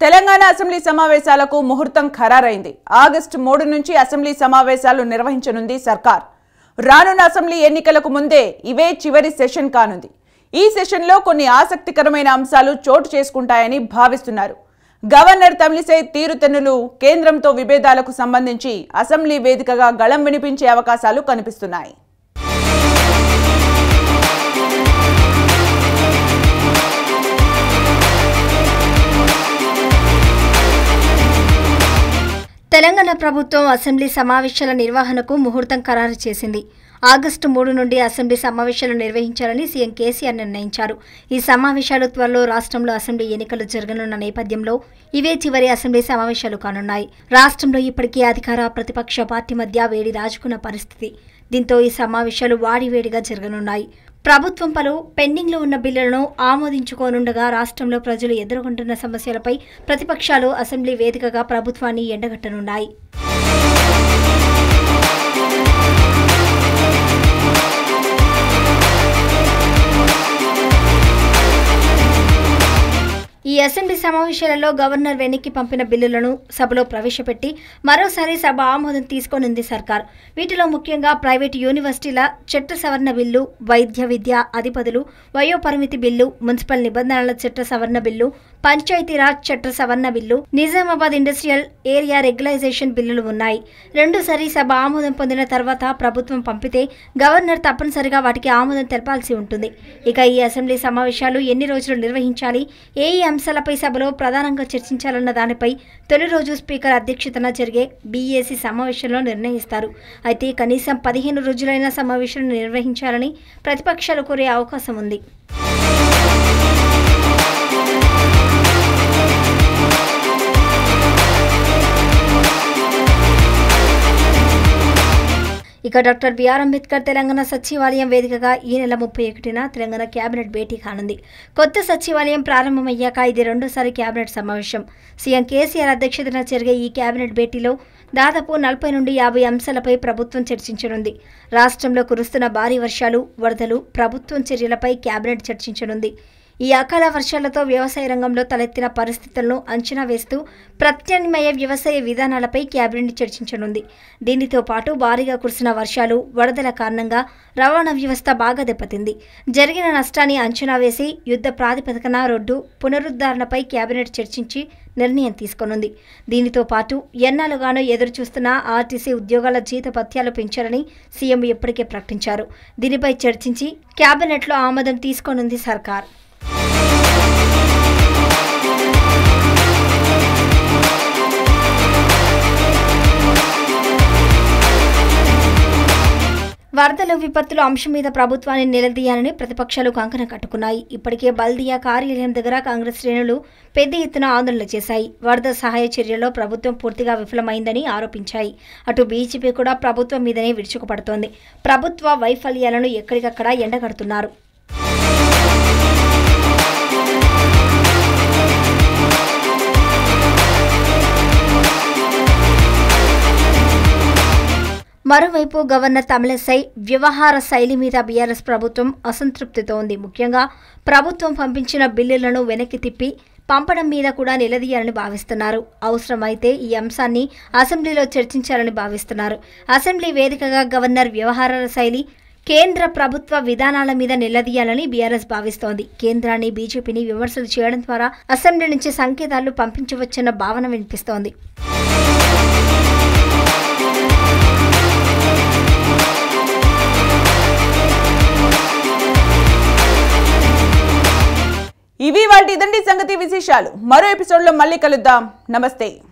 Telangana assembly సమావేశాలకు ముహూర్తం ఖరారైంది August మూడు నుంచి అసెంబ్లీ సమావేశాలు నిర్వహించనుంది సర్కార్ రానున్న అసెంబ్లీ ఎన్నికలకు ముందే ఇవే చివరి సెషన్ కానుంది ఈ సెషన్లో కొన్ని ఆసక్తికరమైన అంశాలు చోటు చేసుకుంటాయని భావిస్తున్నారు గవర్నర్ తమిళిసై తీరుతెన్నులు కేంద్రంతో విభేదాలకు సంబంధించి అసెంబ్లీ వేదికగా గళం వినిపించే అవకాశాలు కనిపిస్తున్నాయి తెలంగాణ ప్రభుత్వం అసెంబ్లీ సమావేశాల నిర్వహణకు ముహూర్తం ఖరారు చేసింది ఆగస్టు మూడు నుండి అసెంబ్లీ సమావేశాలు నిర్వహించాలని సీఎం కేసీఆర్ నిర్ణయించారు ఈ సమావేశాలు త్వరలో రాష్ట్రంలో అసెంబ్లీ ఎన్నికలు జరగనున్న నేపథ్యంలో ఇవే చివరి అసెంబ్లీ సమావేశాలు కానున్నాయి రాష్ట్రంలో ఇప్పటికే అధికార ప్రతిపక్ష పార్టీ మధ్య వేడి రాజుకున్న పరిస్థితి దీంతో ఈ సమావేశాలు వాడివేడిగా జరగనున్నాయి ప్రభుత్వం పలు పెండింగ్లో ఉన్న బిల్లులను ఆమోదించుకోనుండగా రాష్ట్రంలో ప్రజలు ఎదుర్కొంటున్న సమస్యలపై ప్రతిపక్షాలు అసెంబ్లీ వేదికగా ప్రభుత్వాన్ని ఎండగట్టనున్నాయి ఈ అసెంబ్లీ సమావేశాలలో గవర్నర్ వెనక్కి పంపిన బిల్లులను సభలో ప్రవేశపెట్టి మరోసారి సభ ఆమోదం తీసుకోనుంది సర్కార్ వీటిలో ముఖ్యంగా ప్రైవేటు యూనివర్సిటీల చట్ట సవరణ బిల్లు వైద్య విద్య అధిపతులు వయోపరిమితి బిల్లు మున్సిపల్ నిబంధనల చట్ట సవరణ బిల్లు పంచాయతీరాజ్ చట్ట సవరణ bill Nizamabad industrial area regularisation బిల్లులు ఉన్నాయి రెండోసారి సభ ఆమోదం పొందిన తర్వాత ప్రభుత్వం పంపితే గవర్నర్ తప్పనిసరిగా వాటికి ఆమోదం తెలపాల్సి ఉంటుంది ఇక ఈ అసెంబ్లీ సమావేశాలు ఎన్ని రోజులు నిర్వహించాలి ఏ ఏ అంశాలపై సభలో ప్రధానంగా చర్చించాలన్న దానిపై తొలి రోజు స్పీకర్ అధ్యక్షతన జరిగే బీఏసీ సమావేశంలో నిర్ణయిస్తారు అయితే కనీసం పదిహేను రోజులైన సమావేశం నిర్వహించాలని ప్రతిపక్షాలు కోరే అవకాశం ఉంది ఇక డాక్టర్ బిఆర్ అంబేద్కర్ తెలంగాణ సచివాలయం వేదికగా ఈ నెల ముప్పై ఒకటిన తెలంగాణ కేబినెట్ భేటీ కానుంది కొత్త సచివాలయం ప్రారంభమయ్యాక ఇది రెండోసారి కేబినెట్ సమావేశం సీఎం కేసీఆర్ అధ్యక్షతన జరిగే ఈ కేబినెట్ భేటీలో దాదాపు నలభై నుండి యాభై అంశాలపై ప్రభుత్వం చర్చించనుంది రాష్ట్రంలో కురుస్తున్న భారీ వర్షాలు వరదలు ప్రభుత్వం చర్యలపై కేబినెట్ చర్చించనుంది ఈ అకాల వర్షాలతో వ్యవసాయ రంగంలో తలెత్తిన పరిస్థితులను అంచనా వేస్తూ ప్రత్యామ్నాయ వ్యవసాయ విధానాలపై కేబినెట్ చర్చించనుంది దీనితో పాటు భారీగా కురిసిన వర్షాలు వరదల కారణంగా రవాణా వ్యవస్థ బాగా దెబ్బతింది జరిగిన నష్టాన్ని అంచనా వేసి యుద్ధ ప్రాతిపదికన రోడ్డు పునరుద్ధరణపై కేబినెట్ చర్చించి నిర్ణయం తీసుకోనుంది దీనితో పాటు ఎన్నాళ్ళుగానో ఎదురు చూస్తున్న ఆర్టీసీ ఉద్యోగాల జీతభత్యాలు పెంచాలని సీఎం ఇప్పటికే ప్రకటించారు దీనిపై చర్చించి కేబినెట్లో ఆమోదం తీసుకోనుంది సర్కార్ వరదలు విపత్తుల అంశం మీద ప్రభుత్వాన్ని నిలదీయాలని ప్రతిపక్షాలు కంకణం కట్టుకున్నాయి ఇప్పటికే బల్దియా కార్యాలయం దగ్గర కాంగ్రెస్ శ్రేణులు పెద్ద ఎత్తున ఆందోళన చేశాయి వరద సహాయ చర్యల్లో ప్రభుత్వం పూర్తిగా విఫలమైందని ఆరోపించాయి అటు బీజేపీ కూడా ప్రభుత్వం మీదనే విరుచుకుపడుతోంది ప్రభుత్వ వైఫల్యాలను ఎక్కడికక్కడ ఎండగడుతున్నారు మరోవైపు గవర్నర్ తమిళసై వ్యవహార శైలి మీద బీఆర్ఎస్ ప్రభుత్వం అసంతృప్తితో ఉంది ముఖ్యంగా ప్రభుత్వం పంపించిన బిల్లులను వెనక్కి తిప్పి పంపడం మీద కూడా నిలదీయాలని భావిస్తున్నారు అవసరమైతే ఈ అంశాన్ని అసెంబ్లీలో చర్చించాలని భావిస్తున్నారు అసెంబ్లీ వేదికగా గవర్నర్ వ్యవహారాల శైలి కేంద్ర ప్రభుత్వ విధానాల మీద నిలదీయాలని బీఆర్ఎస్ భావిస్తోంది కేంద్రాన్ని బీజేపీని విమర్శలు చేయడం ద్వారా అసెంబ్లీ నుంచి సంకేతాలు పంపించవచ్చన్న భావన వినిపిస్తోంది ఇవి వాటి ఇదండి సంగతి విశేషాలు మరో ఎపిసోడ్లో మళ్ళీ కలుద్దాం నమస్తే